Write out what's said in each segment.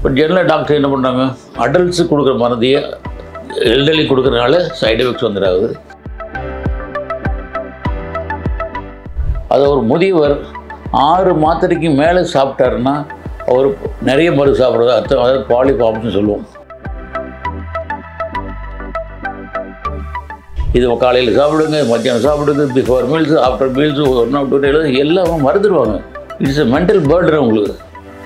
இப்போ general doctor என்ன பண்ணுறாங்க அடல்ட்ஸுக்கு கொடுக்குற மருந்தையே எல்டர்லி கொடுக்குறதுனால சைடு எஃபெக்ட்ஸ் வந்துடாகுது அது ஒரு முதியவர் ஆறு மாத்திரைக்கு மேலே சாப்பிட்டாருன்னா அவர் நிறைய மருந்து சாப்பிட்றது அர்த்தம் அதாவது பாலிஃபார்ம்ஸ்னு சொல்லுவோம் இது காலையில் சாப்பிடுங்க மத்தியானம் சாப்பிடுங்க before meals after meals one of two டேல எல்லாம் மறந்துடுவாங்க இட்ஸ் எ மென்டல் பேர்டன் உங்களுக்கு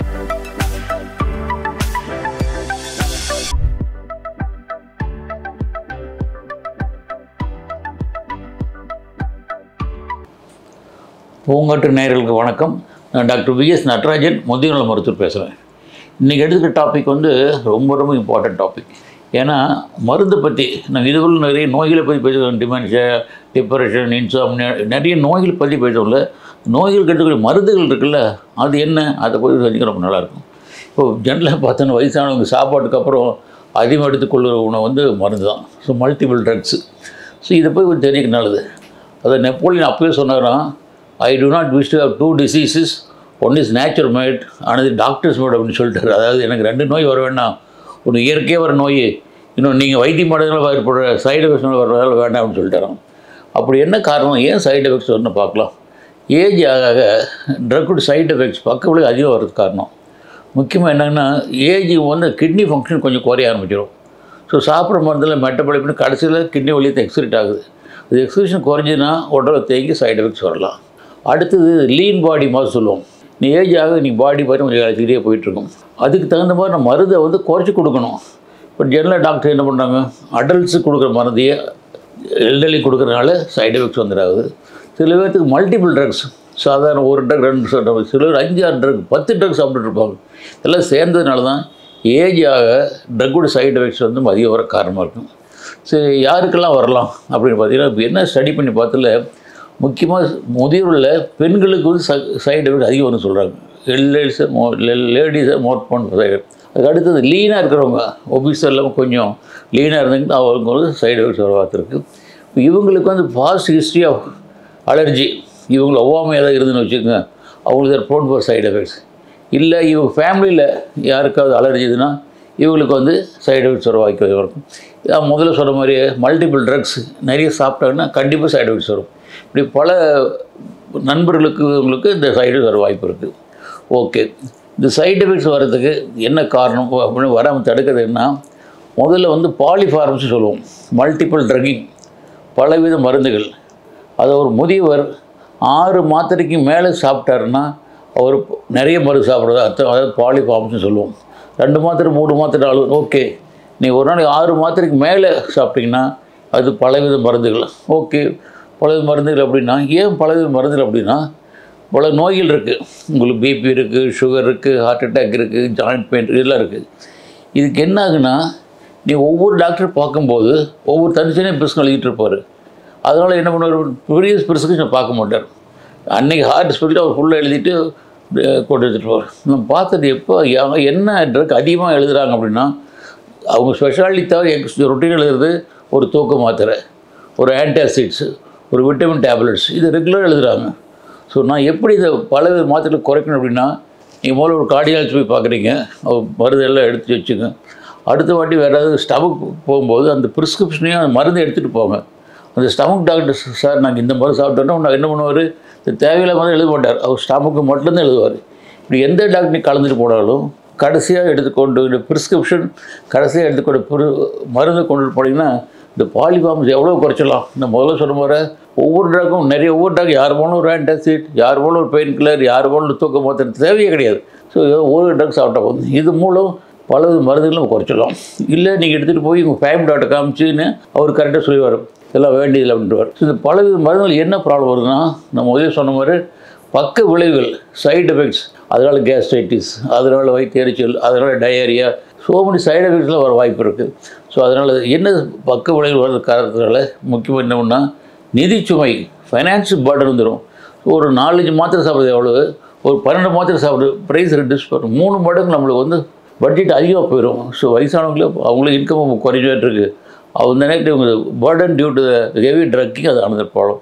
பூங்காட்டு நேயர்களுக்கு வணக்கம் நான் டாக்டர் விஎஸ் நடராஜன் முதியோர் மருத்துவர் பேசுகிறேன் இன்றைக்கி எடுத்துக்கிற டாபிக் வந்து ரொம்ப ரொம்ப இம்பார்ட்டன்ட் டாபிக் ஏன்னா மருந்து பற்றி நான் இதுக்குள்ள நிறைய நோய்களை பற்றி பேசுகிறோம் டிமென்ஷியா டிப்ரெஷன் இன்சாம்னியா நிறைய நோய்கள் பற்றி பேசுவோம்ல நோய்கள் எடுத்துக்கிற மருந்துகள் இருக்குல்ல அது என்ன அதை பற்றி தெரிஞ்சுக்க ரொம்ப நல்லாயிருக்கும் இப்போ ஜென்ரலாக பார்த்தோன்னா வயசானவங்க சாப்பாட்டுக்கு அப்புறம் அதிகம் எடுத்துக்கொள்கிற உணவு வந்து மருந்து தான் ஸோ மல்டிபிள் ட்ரக்ஸு ஸோ இதை போய் கொஞ்சம் தெரிஞ்சுக்க நல்லது அதை நெப்போலியன் அப்பவே சொன்னாரா I do not wish to have two diseases one is nature made ஆனது டாக்டர்ஸ் மேட் அப்படின்னு சொல்லிட்டாரு அதாவது எனக்கு ரெண்டு நோய் வர வேண்டாம் ஒன்று இயற்கையாக வர நோய் இன்னும் நீங்கள் வைத்தியம் பண்ணுறதுனால ஏற்படுற சைடு எஃபெக்ட்ஸ் வரதால வேண்டாம் அப்படின்னு சொல்லிட்டாராம் அப்படி என்ன காரணம் ஏன் சைடு எஃபெக்ட்ஸ் வரும்னு பார்க்கலாம் ஏஜ் ஆக ஆக ட்ரக்கோட சைடு எஃபெக்ட்ஸ் பக்க விளைவு அதிகம் வர்றதுக்கு காரணம் முக்கியமாக என்னென்னா ஏஜ் வந்து கிட்னி ஃபங்க்ஷன் கொஞ்சம் குறைய ஆரம்பிச்சிடும் ஸோ சாப்பிட்ற மருந்தில் மெட்டபாலிப்னு கடைசியில் கிட்னி வழியத்தை எக்ஸிட் ஆகுது அது எக்ஸிபிஷன் குறைஞ்சுன்னா உடலை தேங்கி சைடு எஃபெக்ட்ஸ் வரலாம் அடுத்தது லீன் பாடி மாதிரி சொல்லுவோம் நீ ஏஜ் ஆக நீ பாடி பார்த்து கொஞ்சம் அழைச்சிக்கிட்டே போயிட்டுருக்கும் அதுக்கு தகுந்த மாதிரி நம்ம மருந்தை வந்து குறைச்சி கொடுக்கணும் இப்போ ஜெனரல் டாக்டர் என்ன பண்ணுறாங்க அடல்ட்ஸுக்கு கொடுக்குற மருந்தையே எல்டர்லி கொடுக்குறதுனால சைடு எஃபெக்ட்ஸ் வந்துடாகுது சில பேர்த்துக்கு மல்டிபிள் ட்ரக்ஸ் சாதாரண ஒரு ட்ரக் ரெண்டு சொல்கிற சிலர் அஞ்சு ஆறு ட்ரக் பத்து ட்ரக் சாப்பிட்டுட்டு இருப்பாங்க இதெல்லாம் சேர்ந்ததுனால தான் ஏஜ் ஆக ட்ரக்கோட சைடு எஃபெக்ட்ஸ் வந்து அதிகம் வர காரணமாக இருக்கும் சரி யாருக்கெல்லாம் வரலாம் அப்படின்னு பார்த்தீங்கன்னா இப்போ என்ன ஸ்டடி பண்ணி பார்த்தல முக்கியமாக முதியோரில் பெண்களுக்கு வந்து சைடு எஃபெக்ட் அதிகம் வரும்னு சொல்கிறாங்க லேடிஸை மோ லேடிஸை மோட் பண்ண சைடு அதுக்கு அடுத்தது லீனாக இருக்கிறவங்க ஒபிஸ் இல்லாமல் கொஞ்சம் லீனாக இருந்தாங்கன்னா அவங்களுக்கு சைடு எஃபெக்ட்ஸ் வர பார்த்துருக்கு இப்போ இவங்களுக்கு வந்து பாஸ்ட் ஹிஸ்ட்ரி ஆஃப் அலர்ஜி இவங்க ஒவ்வாமை ஏதாவது இருந்துன்னு வச்சுக்கோங்க அவங்களுக்கு ப்ரோன் ஃபார் சைடு எஃபெக்ட்ஸ் இல்லை இவங்க ஃபேமிலியில் யாருக்காவது அலர்ஜி இதுன்னா இவங்களுக்கு வந்து சைடு எஃபெக்ட்ஸ் வர வாய்ப்பு இருக்கும் இதான் முதல்ல சொன்ன மாதிரி மல்டிபிள் ட்ரக்ஸ் நிறைய சாப்பிட்டாங்கன்னா கண்டிப்பாக சைடு எஃபெக்ட்ஸ் வரும் இப்படி பல நண்பர்களுக்கு உங்களுக்கு இந்த சைடு வர வாய்ப்பு இருக்குது ஓகே இந்த சைடு எஃபெக்ட்ஸ் வர்றதுக்கு என்ன காரணம் அப்படின்னு வராமல் தடுக்கிறதுன்னா முதல்ல வந்து பாலிஃபார்ம்ஸ் சொல்லுவோம் மல்டிபிள் ட்ரக்கிங் பலவித மருந்துகள் அது ஒரு முதியவர் ஆறு மாத்திரைக்கு மேலே சாப்பிட்டாருன்னா அவர் நிறைய மருந்து சாப்பிட்றது அர்த்தம் அதாவது பாலிஃபார்ம்ஸ்னு சொல்லுவோம் ரெண்டு மாத்திரை மூணு மாத்திரை அளவு ஓகே நீ ஒரு நாளைக்கு ஆறு மாத்திரைக்கு மேலே சாப்பிட்டீங்கன்னா அது பலவித மருந்துகள் ஓகே பலவித மருந்துகள் அப்படின்னா ஏன் பலவித மருந்துகள் அப்படின்னா பல நோய்கள் இருக்குது உங்களுக்கு பிபி இருக்குது சுகர் இருக்குது ஹார்ட் அட்டாக் இருக்குது ஜாயிண்ட் பெயின் இதெல்லாம் இருக்குது இதுக்கு என்ன ஆகுனா நீ ஒவ்வொரு டாக்டர் பார்க்கும்போது ஒவ்வொரு தனித்தனியாக பிரிஸ்கன் எழுதிட்டு இருப்பார் அதனால் என்ன பண்ணுவார் பெரிய பிரிஸ்கிரிப்ஷன் பார்க்க மாட்டார் அன்றைக்கி ஹார்ட் ஸ்பெஷலில் அவர் ஃபுல்லாக எழுதிட்டு அஹ், கொண்டு எடுத்துகிட்டு போவார் நம்ம பார்த்தது எப்போ யா- என்ன ட்ரக் அதிகமாக எழுதுகிறாங்க அப்படின்னா அவங்க ஸ்பெஷாலிட்டி தவிர எக்ஸ் ரொட்டீன் எழுதுறது ஒரு தூக்க மாத்திரை ஒரு ஆன்டாசிட்ஸ் ஒரு விட்டமின் டேப்லெட்ஸ் இது ரெகுலராக எழுதுகிறாங்க ஸோ நான் எப்படி இதை பல மாத்திரை குறைக்கணும் அப்படின்னா நீங்கள் முதல்ல ஒரு கார்டியாலஜி போய் பார்க்குறீங்க அவர் மருந்து எல்லாம் எடுத்து வச்சுங்க அடுத்த வாட்டி வேறு ஏதாவது ஸ்டமக் போகும்போது அந்த ப்ரிஸ்கிரிப்ஷனையும் அந்த மருந்து எடுத்துகிட்டு போங்க அந்த ஸ்டமக் டாக்டர் சார் நாங்கள் இந்த மருந்து சாப்பிட்டோன்னா நான் என்ன பண்ணுவார் இந்த தேவையில்லாத மருந்து எழுத மாட்டார் அவர் ஸ்டமக்கு மட்டும்தான் எழுதுவார் இப்படி எந்த டாக்டர் நீ கலந்துட்டு போனாலும் கடைசியாக எடுத்துக்கொண்டு இந்த ப்ரிஸ்கிரிப்ஷன் கடைசியாக எடுத்துக்கொண்டு புரு மருந்து கொண்டுட்டு போனீங்கன்னா இந்த பாலிஃபார்ம்ஸ் எவ்வளோ குறைச்சலாம் இந்த முதல்ல சொன்ன மாதிரி ஒவ்வொரு ட்ரக்கும் நிறைய ஒவ்வொரு ட்ரக் யார் போனாலும் ஒரு ஆன்டாசிட் யார் போனாலும் ஒரு பெயின் கில்லர் யார் போனாலும் தூக்க மாத்திரை தேவையே கிடையாது ஸோ ஒவ்வொரு ட்ரக் சாப்பிட்டா போதும் இது மூலம் பல மருந்துகளும் குறைச்சிடலாம் இல்லை நீங்கள் எடுத்துகிட்டு போய் உங்கள் ஃபேமிலி டாக்டர் காமிச்சுன்னு அவர் கரெக்டாக சொல்லுவார் இதெல்லாம் வேண்டியதில்லை அப்படின்ட்டுவார் ஸோ இந்த பலவித மருந்துகள் என்ன ப்ராப்ளம் வருதுன்னா நம்ம முதல்ல சொன்ன மாதிரி பக்க விளைவுகள் சைடு எஃபெக்ட்ஸ் அதனால் கேஸ்ட்ரைட்டிஸ் அதனால் வயிற்று எரிச்சல் அதனால் டயரியா ஸோ many சைடு எஃபெக்ட்ஸ்லாம் வர வாய்ப்பு இருக்குது ஸோ அதனால் என்ன பக்க விளைவுகள் வர்றது காரணத்தினால முக்கியமாக என்ன ஒன்றா நிதிச்சுமை ஃபைனான்ஷியல் பேர்டன் வந்துடும் ஒரு நாலஞ்சு மாத்திரை சாப்பிட்றது எவ்வளவு ஒரு பன்னெண்டு மாத்திரை சாப்பிட்றது ப்ரைஸ் ரெடியூஸ் பண்ணும் மூணு மடங்கு நம்மளுக்கு வந்து பட்ஜெட் அதிகமாக போயிடும் ஸோ வயசானவங்களே அவங்களுக்கு இன்கம் குறைஞ்சிட்டு இருக்கு அந்த நேரத்தில் இவங்க burden due to heavy drugging அது அனதர் ப்ராப்ளம்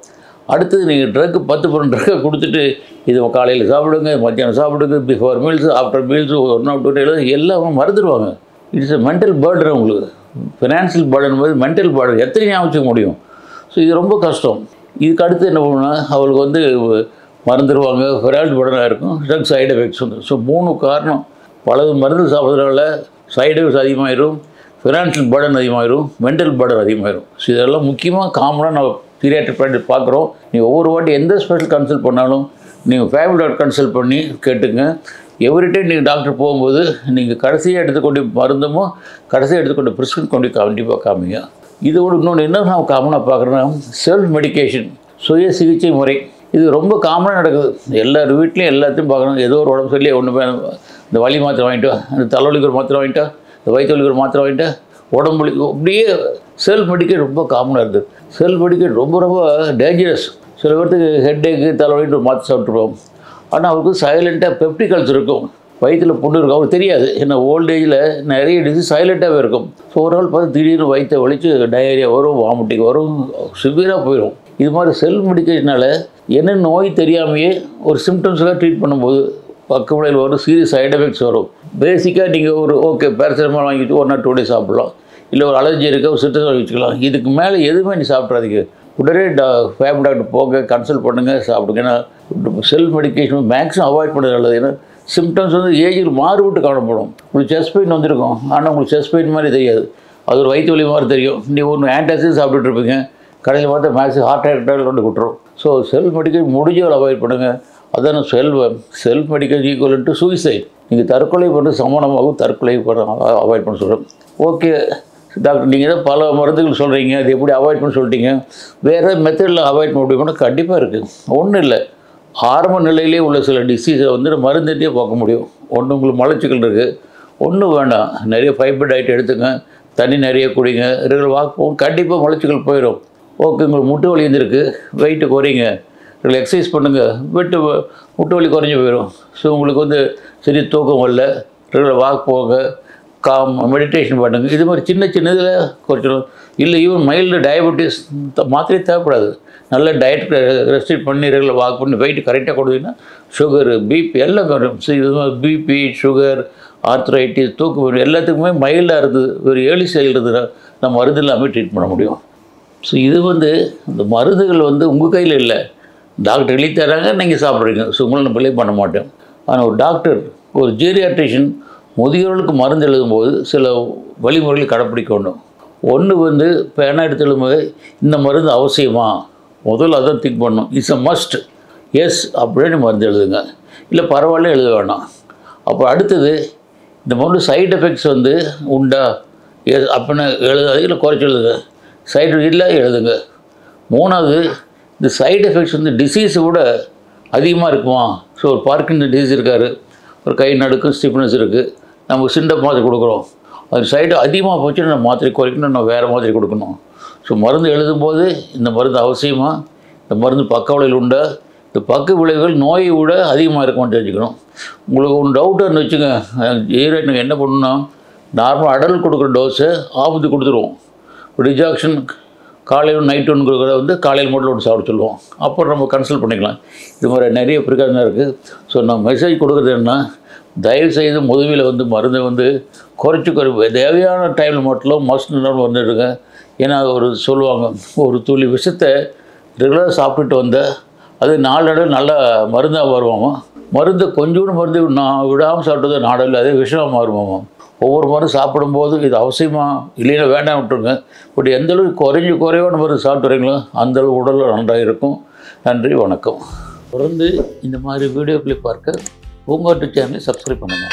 அடுத்தது நீங்கள் ட்ரக்கு பத்து பன்னெண்டு ட்ரக்கை கொடுத்துட்டு இது காலையில் சாப்பிடுங்க மத்தியானம் சாப்பிடுங்க before meals after meals one not two டேல எல்லாம் மறந்துடுவாங்க இட்ஸ் எ மென்டல் பேர்டன் உங்களுக்கு ஃபினான்ஷியல் பேர்டன் போது மென்டல் பேர்டன் எத்தனை ஞாபகம் வச்சுக்க முடியும் ஸோ இது ரொம்ப கஷ்டம் இதுக்கு அடுத்து என்ன பண்ணுன்னா அவளுக்கு வந்து மறந்துடுவாங்க ஃபெரால்ட் பேர்டனாக இருக்கும் ட்ரக் சைடு எஃபெக்ட்ஸ் வந்து ஸோ மூணு காரணம் பல மருந்து சாப்பிட்றதுனால சைடு எஃபெக்ட்ஸ் அதிகமாயிரும் ஃபினான்ஷியல் பேர்டன் அதிகமாயிரும் மென்டல் பேர்டன் அதிகமாயிரும் ஸோ இதெல்லாம் முக்கியமாக காமனாக நம்ம பீரியாட்ரிக் ப்ராக்டிஸ் பார்க்குறோம் நீங்கள் ஒவ்வொரு வாட்டி எந்த ஸ்பெஷல் கன்சல்ட் பண்ணாலும் நீங்கள் ஃபேமிலி டாக்டர் கன்சல்ட் பண்ணி கேட்டுங்க எவ்ரி டைம் நீங்கள் டாக்டர் போகும்போது நீங்கள் கடைசியாக எடுத்துக்கொண்டு மருந்துமோ கடைசியாக எடுத்துக்கொண்டு ப்ரிஸ்கிரிப்ஷன் கொண்டு கண்டிப்பாக காமிங்க இது ஒரு இன்னொன்று என்ன நான் காமனாக பார்க்குறேன்னா செல்ஃப் மெடிகேஷன் சுய சிகிச்சை முறை இது ரொம்ப காமனாக நடக்குது எல்லார் வீட்லேயும் எல்லாத்தையும் பார்க்குறோம் ஏதோ ஒரு உடம்பு சொல்லி ஒன்று இந்த வலி மாத்திரை வாங்கிட்டா இந்த தலைவலிக்கு ஒரு மாத்திரை வாங்கிட்டா இந்த வயிற்றுவலிக்கு ஒரு மாத்திரை வாங்கிட்டா உடம்பு வலி அப்படியே செல்ஃப் மெடிக்கேட் ரொம்ப காமனாக இருக்குது செல்ஃப் மெடிக்கேட் ரொம்ப ரொம்ப டேஞ்சரஸ் சில பேர்த்துக்கு ஹெட்டேக்கு தலைவலிட்டு ஒரு மாத்திரை சாப்பிட்ருப்போம் ஆனால் அவருக்கு சைலண்ட்டாக பெப்டிகல்ஸ் இருக்கும் வயிற்றில் புண்ணு இருக்கும் அவருக்கு தெரியாது ஏன்னா ஓல்டேஜில் நிறைய டிசீஸ் சைலண்ட்டாகவே இருக்கும் ஸோ ஒரு நாள் பார்த்து திடீர்னு வயிற்றை வலிச்சு டயரியா வரும் வாமிட்டிங் வரும் சிவியராக போயிடும் இது மாதிரி செல்ஃப் மெடிக்கேஷனால் என்ன நோய் தெரியாமையே ஒரு சிம்டம்ஸ்லாம் ட்ரீட் பண்ணும்போது பக்க விளைவில் வரும் சீரியஸ் சைடு எஃபெக்ட்ஸ் வரும் பேசிக்காக நீங்கள் ஒரு ஓகே பேரசிட்டமால் வாங்கிட்டு ஒரு நாள் டூ டேஸ் சாப்பிடலாம் இல்லை ஒரு அலர்ஜி இருக்க ஒரு சிட்ரஸ் வச்சுக்கலாம் இதுக்கு மேலே எதுவுமே நீ சாப்பிட்றாதீங்க உடனே டா ஃபேமிலி டாக்டர் போங்க கன்சல்ட் பண்ணுங்கள் சாப்பிடுங்க ஏன்னா செல்ஃப் மெடிக்கேஷன் மேக்ஸிமம் அவாய்ட் பண்ணுறது நல்லது ஏன்னா சிம்டம்ஸ் வந்து ஏஜில் மாறுபட்டு காணப்படும் உங்களுக்கு செஸ்ட் பெயின் வந்திருக்கும் ஆனால் உங்களுக்கு செஸ்ட் பெயின் மாதிரி தெரியாது அது ஒரு வயிற்று வலி மாதிரி தெரியும் நீ ஒன்று ஆன்டாசிட் சாப்பிட்டுட்டு இருப்பீங்க கடையில் பார்த்தா மேக்ஸிமம் ஹார்ட் அட்டாக் கொண்டு விட்டுரும் ஸோ செல்ஃப் மெடிக்கல் முடிஞ்சவரை அவாய்ட் பண்ணுங்கள் அதான் செல்வ self medical equal to suicide நீங்கள் தற்கொலை பண்ண சமானமாகவும் தற்கொலை பண்ண அவாய்ட் பண்ண சொல்கிறேன் ஓகே டாக்டர் நீங்கள் தான் பல மருந்துகள் சொல்கிறீங்க அது எப்படி அவாய்ட் பண்ண சொல்லிட்டீங்க வேறு மெத்தடில் அவாய்ட் பண்ண முடியுமா கண்டிப்பாக இருக்குது ஒன்றும் இல்லை ஆரம்ப நிலையிலே உள்ள சில டிசீஸை வந்து மருந்துட்டே பார்க்க முடியும் ஒன்று உங்களுக்கு மலச்சிக்கல் இருக்குது ஒன்றும் வேண்டாம் நிறைய ஃபைபர் டயட் எடுத்துங்க தண்ணி நிறைய குடிங்க ரெகுலர் வாக் போகும் கண்டிப்பாக மலச்சிக்கல் போயிடும் ஓகே உங்களுக்கு முட்டு வலி இருந்திருக்கு வெயிட்டு குறைங்க ரெகுலர் எக்ஸசைஸ் பண்ணுங்கள் வெட்டு முட்டு வலி குறைஞ்சி போயிடும் ஸோ உங்களுக்கு வந்து சரி தூக்கம் வரல ரெகுலர் வாக் போங்க காம் மெடிடேஷன் பண்ணுங்க இது மாதிரி சின்ன சின்ன இதில் குறைச்சிடும் இல்லை ஈவன் மைல்டு டயபெட்டிஸ் மாத்திரை தேவைப்படாது நல்ல டயட் ரெஸ்ட்ரிக்ட் பண்ணி ரெகுலர் வாக் பண்ணி வெயிட் கரெக்டாக கொடுத்தீங்கன்னா சுகரு பிபி எல்லாம் வரும் ஸோ இது பிபி சுகர் ஆர்த்ரைட்டிஸ் தூக்கு வலி எல்லாத்துக்குமே மைல்டாக இருந்தது ஒரு ஏழி ஸ்டைல் இருந்ததுன்னா நம்ம மருந்து இல்லாமல் ட்ரீட் பண்ண முடியும் ஸோ இது வந்து இந்த மருந்துகள் வந்து உங்கள் கையில் இல்லை டாக்டர் எழுதி தராங்க நீங்கள் சாப்பிட்றீங்க ஸோ உங்களை நம்ம பிளே பண்ண மாட்டோம் ஆனால் ஒரு டாக்டர் ஒரு ஜீரியாட்ரிஷியன் முதியோர்களுக்கு மருந்து எழுதும்போது சில வழிமுறைகளை கடைப்பிடிக்கணும் ஒன்று வந்து பேனா எடுத்து எழுதும்போது இந்த மருந்து அவசியமா முதல்ல அதான் திங்க் பண்ணணும் இட்ஸ் அ மஸ்ட் எஸ் அப்படின்னு மருந்து எழுதுங்க இல்லை பரவாயில்ல எழுத வேணாம் அப்போ அடுத்தது இந்த மருந்து சைடு எஃபெக்ட்ஸ் வந்து உண்டா எஸ் அப்படின்னு எழுதாது இல்லை குறைச்சி எழுதுங்க சைடு இல்லை எழுதுங்க மூணாவது இந்த சைடு எஃபெக்ட்ஸ் வந்து டிசீஸை விட அதிகமாக இருக்குமா ஸோ ஒரு பார்க்கின் டிசீஸ் இருக்கார் ஒரு கை நடுக்கும் ஸ்டிஃப்னஸ் இருக்குது நம்ம சிண்டப் மாத்திரை கொடுக்குறோம் அது சைடு அதிகமாக போச்சுன்னா நம்ம மாத்திரை குறைக்கணும் நம்ம வேறு மாதிரி கொடுக்கணும் ஸோ மருந்து எழுதும்போது இந்த மருந்து அவசியமாக இந்த மருந்து பக்க விளைவுகள் உண்டா இந்த பக்க விளைவுகள் நோயை விட அதிகமாக இருக்கும்னு தெரிஞ்சுக்கணும் உங்களுக்கு ஒன்று டவுட் இருந்து வச்சுங்க ஈரேட் நீங்கள் என்ன பண்ணணும்னா நார்மல் அடல் கொடுக்குற டோஸை ஆபத்து கொடுத்துருவோம் ரிஜாக்ஷன் காலையில் நைட் ஒன்று கொடுக்குறத வந்து காலையில் மட்டும் ஒன்று சாப்பிட சொல்லுவோம் அப்புறம் நம்ம கன்சல்ட் பண்ணிக்கலாம் இது மாதிரி நிறைய ப்ரிகாஷன் இருக்குது ஸோ நான் மெசேஜ் கொடுக்குறது என்ன தயவு செய்து முதுமையில் வந்து மருந்தை வந்து குறைச்சி குறை தேவையான டைமில் மட்டும் மஸ்ட் வந்துடுங்க ஏன்னா ஒரு சொல்லுவாங்க ஒரு துளி விஷத்தை ரெகுலராக சாப்பிட்டுட்டு வந்த அது நாளடைவு நல்ல மருந்தாக வருவாமா மருந்து கொஞ்சோண்டு மருந்து நான் விடாமல் சாப்பிட்டது நாடவில் அதே விஷமாக மாறுமாமா ஒவ்வொரு மருந்து சாப்பிடும்போது இது அவசியமாக இல்லைன்னா வேண்டாம் விட்டுருங்க பட் எந்த அளவுக்கு குறைஞ்சி குறைவான மருந்து சாப்பிட்றீங்களோ அந்தளவு உடல் நன்றாக இருக்கும் நன்றி வணக்கம் தொடர்ந்து இந்த மாதிரி வீடியோக்களை பார்க்க பூங்காற்று சேனலை சப்ஸ்கிரைப் பண்ணுங்கள்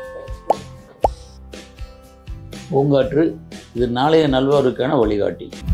பூங்காற்று இது நாளைய நல்வாழ்வுக்கான வழிகாட்டி